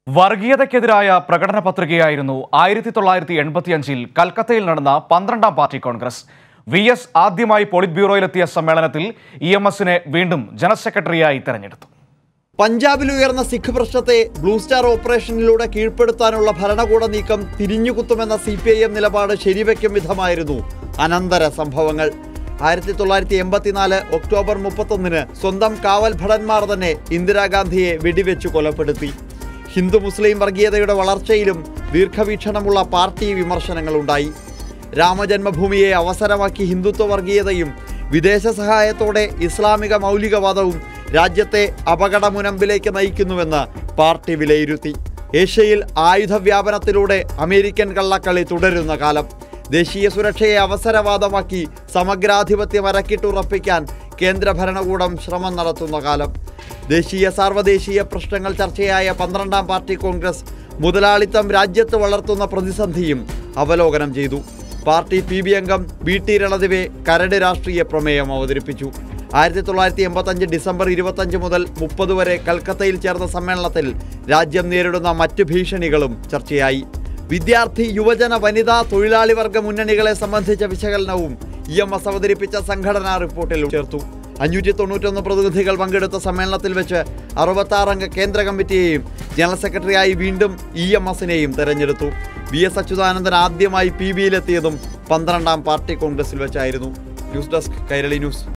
വർഗീയതയ്ക്കെതിരായ പ്രകടന പത്രികയായിരുന്നു ആയിരത്തി തൊള്ളായിരത്തി എൺപത്തിയഞ്ചിൽ കൽക്കത്തയിൽ നടന്ന പന്ത്രണ്ടാം പാർട്ടി കോൺഗ്രസ് വി എസ് ആദ്യമായി പോളിറ്റ് ബ്യൂറോയിലെത്തിയ സമ്മേളനത്തിൽ ഇ എം എസിനെ വീണ്ടും ജനറൽ സെക്രട്ടറിയായി തെരഞ്ഞെടുത്തു പഞ്ചാബിൽ ഉയർന്ന സിഖ് പ്രശ്നത്തെ ബ്ലൂ സ്റ്റാർ ഓപ്പറേഷനിലൂടെ കീഴ്പ്പെടുത്താനുള്ള ഭരണകൂട നീക്കം തിരിഞ്ഞുകുത്തുമെന്ന സി പി ഐ എം നിലപാട് ശരിവെക്കും വിധമായിരുന്നു അനന്തര സംഭവങ്ങൾ ആയിരത്തി തൊള്ളായിരത്തി എൺപത്തിനാല് ഒക്ടോബർ മുപ്പത്തൊന്നിന് സ്വന്തം കാവൽ ഭടന്മാർ തന്നെ ഇന്ദിരാഗാന്ധിയെ വെടിവെച്ചു കൊലപ്പെടുത്തി ഹിന്ദു മുസ്ലിം വർഗീയതയുടെ വളർച്ചയിലും ദീർഘവീക്ഷണമുള്ള പാർട്ടി വിമർശനങ്ങളുണ്ടായി രാമജന്മഭൂമിയെ അവസരമാക്കി ഹിന്ദുത്വ വർഗീയതയും വിദേശ സഹായത്തോടെ ഇസ്ലാമിക മൗലികവാദവും രാജ്യത്തെ അപകടമുനമ്പിലേക്ക് നയിക്കുന്നുവെന്ന് പാർട്ടി വിലയിരുത്തി ഏഷ്യയിൽ ആയുധ വ്യാപനത്തിലൂടെ അമേരിക്കൻ കള്ളക്കളി തുടരുന്ന കാലം ദേശീയ സുരക്ഷയെ അവസരവാദമാക്കി സമഗ്രാധിപത്യം അരക്കിട്ടുറപ്പിക്കാൻ കേന്ദ്ര ഭരണകൂടം ശ്രമം നടത്തുന്ന കാലം ദേശീയ സാർവദേശീയ പ്രശ്നങ്ങൾ ചർച്ചയായ പന്ത്രണ്ടാം പാർട്ടി കോൺഗ്രസ് മുതലാളിത്തം രാജ്യത്ത് വളർത്തുന്ന പ്രതിസന്ധിയും അവലോകനം ചെയ്തു പാർട്ടി പി ബി അംഗം വി ടി രണദിവെ കരട് രാഷ്ട്രീയ പ്രമേയം അവതരിപ്പിച്ചു ആയിരത്തി തൊള്ളായിരത്തി എൺപത്തഞ്ച് ഡിസംബർ ഇരുപത്തഞ്ച് മുതൽ മുപ്പത് വരെ കൽക്കത്തയിൽ ചേർന്ന സമ്മേളനത്തിൽ രാജ്യം നേരിടുന്ന മറ്റ് ഭീഷണികളും ചർച്ചയായി വിദ്യാർത്ഥി യുവജന വനിതാ തൊഴിലാളി വർഗ മുന്നണികളെ സംബന്ധിച്ച വിശകലനവും ഇ എം എസ് അവതരിപ്പിച്ച സംഘടനാ റിപ്പോർട്ടിൽ ചേർത്തു അഞ്ഞൂറ്റി തൊണ്ണൂറ്റൊന്ന് പ്രതിനിധികൾ പങ്കെടുത്ത സമ്മേളനത്തിൽ വെച്ച് അറുപത്താറംഗ കേന്ദ്ര കമ്മിറ്റിയെയും ജനറൽ സെക്രട്ടറിയായി വീണ്ടും ഇ എം എസിനെയും തെരഞ്ഞെടുത്തു വി എസ് അച്യുതാനന്ദൻ ആദ്യമായി പി ബിയിലെത്തിയതും പന്ത്രണ്ടാം പാർട്ടി കോൺഗ്രസിൽ വെച്ചായിരുന്നു ന്യൂസ് ഡെസ്ക് കൈരളി ന്യൂസ്